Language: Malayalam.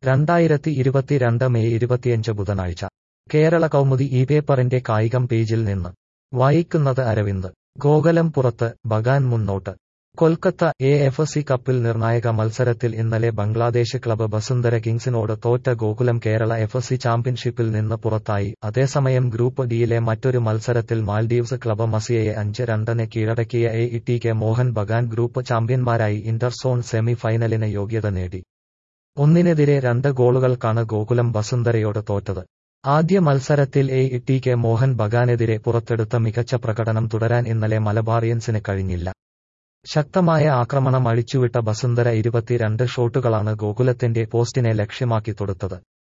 രണ്ടായിരത്തി ഇരുപത്തിരണ്ട് മെയ് ഇരുപത്തിയഞ്ച് ബുധനാഴ്ച കേരള കൗമുദി ഈ പേപ്പറിന്റെ കായികം പേജിൽ നിന്ന് വായിക്കുന്നത് അരവിന്ദ് ഗോകുലം പുറത്ത് ബഗാൻ മുന്നോട്ട് കൊൽക്കത്ത എ എഫ് സി കപ്പിൽ നിർണായക മത്സരത്തിൽ ഇന്നലെ ബംഗ്ലാദേശ് ക്ലബ് ബസുന്ധര കിങ്സിനോട് തോറ്റ ഗോകുലം കേരള എഫ് സി ചാമ്പ്യൻഷിപ്പിൽ നിന്ന് പുറത്തായി അതേസമയം ഗ്രൂപ്പ് ഡിയിലെ മറ്റൊരു മത്സരത്തിൽ മാൽഡീവ്സ് ക്ലബ് മസിയയെ അഞ്ച് രണ്ടിന് കീഴടക്കിയ A E T K Mohun Bagan group ചാമ്പ്യന്മാരായി ഇന്റർസോൺ സെമി ഫൈനലിന് യോഗ്യത നേടി ഒന്നിനെതിരെ രണ്ട് ഗോളുകൾക്കാണ് ഗോകുലം വസുന്ധരയോട് തോറ്റത് ആദ്യ മത്സരത്തിൽ A E T K Mohun ബഗാനെതിരെ പുറത്തെടുത്ത മികച്ച പ്രകടനം തുടരാൻ ഇന്നലെ മലബാറിയൻസിന് കഴിഞ്ഞില്ല ശക്തമായ ആക്രമണം അഴിച്ചുവിട്ട വസുന്ധര ഇരുപത്തിരണ്ട് ഷോട്ടുകളാണ് ഗോകുലത്തിന്റെ പോസ്റ്റിനെ ലക്ഷ്യമാക്കി തൊടുത്തത്